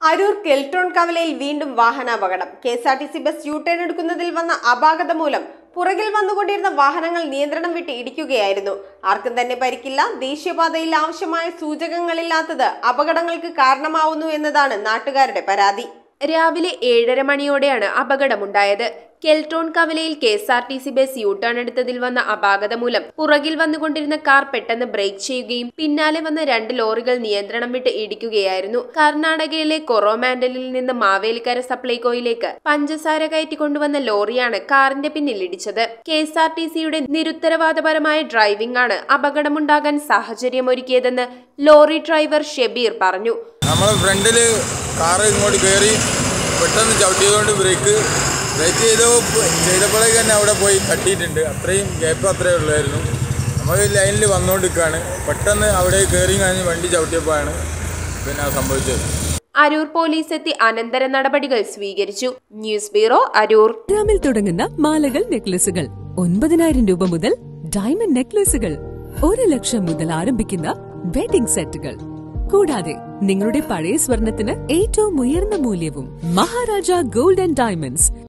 അരൂർ കെൽട്രോൺ കവലയിൽ വീണ്ടും വാഹനാപകടം K S R T C bus U turn എടുക്കുന്നതിൽ വന്ന അപാകത മൂലം പുറകിൽ വന്നുകൊണ്ടിരുന്ന വാഹനങ്ങൾ നിയന്ത്രണം വിട്ട് ഇടിക്കുകയായിരുന്നു ആർക്കും തന്നെ പരിക്കില്ല ദേശീയപാതയിൽ ആവശ്യമായ സൂചകങ്ങളില്ലാത്തത് അപകടങ്ങൾക്ക് കാരണമാവുന്നു എന്നതാണ് നാട്ടുകാരുടെ പരാതി രാവിലെ ഏഴര മണിയോടെയാണ് അപകടമുണ്ടായത് കെൽട്രോൺ കവലയിൽ K S R T C bus U turn എടുത്തതിൽ വന്ന അപാകത മൂലം പുറകിൽ വന്നുകൊണ്ടിരുന്ന കാർ പെട്ടെന്ന് ബ്രേക്ക് ചെയ്യുകയും പിന്നാലെ വന്ന രണ്ട് ലോറികൾ നിയന്ത്രണം വിട്ട് ഇടിക്കുകയായിരുന്നു കർണാടകയിലെ കൊറോമാൻഡലിൽ നിന്ന് മാവേലിക്കര സപ്ലൈകോയിലേക്ക് പഞ്ചസാര കയറ്റി കൊണ്ടുവന്ന ലോറിയാണ് കാറിന്റെ പിന്നിൽ ഇടിച്ചത് കെ എസ് ആർ ടി സിയുടെ നിരുത്തരവാദപരമായ ഡ്രൈവിംഗ് ആണ് അപകടമുണ്ടാകാൻ സാഹചര്യമൊരുക്കിയതെന്ന് ലോറി ഡ്രൈവർ ഷെബീർ പറഞ്ഞു നമ്മൾ ഫ്രണ്ടിൽ കാറ് ഇങ്ങോട്ട് കയറി പെട്ടെന്ന് ചവിട്ടിയതുകൊണ്ട് ബ്രേക്ക് ബ്രേക്ക് ചെയ്ത ചെയ്തപ്പോഴേക്ക് തന്നെ അവിടെ പോയി തട്ടിയിട്ടുണ്ട് അത്രയും ഗ്യാപ്പ് അത്രയേ ഉള്ളായിരുന്നു നമ്മൾ ലൈനിൽ വന്നുകൊണ്ടിരിക്കുകയാണ് പെട്ടെന്ന് അവിടെ കയറി കഴിഞ്ഞ് വണ്ടി ചവിട്ടിയപ്പോഴാണ് പിന്നെ അത് സംഭവിച്ചത് അരൂർ പോലീസ് എത്തി അനന്തര നടപടികൾ സ്വീകരിച്ചു ന്യൂസ് ബ്യൂറോ അരൂർ ഗ്രാമിൽ തുടങ്ങുന്ന മാലകൾ നെക്ലസുകൾ ഒൻപതിനായിരം രൂപ മുതൽ ഡയമണ്ട് നെക്ലസുകൾ ഒരു ലക്ഷം മുതൽ ആരംഭിക്കുന്ന വെഡിംഗ് സെറ്റുകൾ കൂടാതെ നിങ്ങളുടെ പഴയ സ്വർണത്തിന് ഏറ്റവും ഉയർന്ന മൂല്യവും മഹാരാജ ഗോൾഡ് ആൻഡ് ഡയമണ്ട്സ്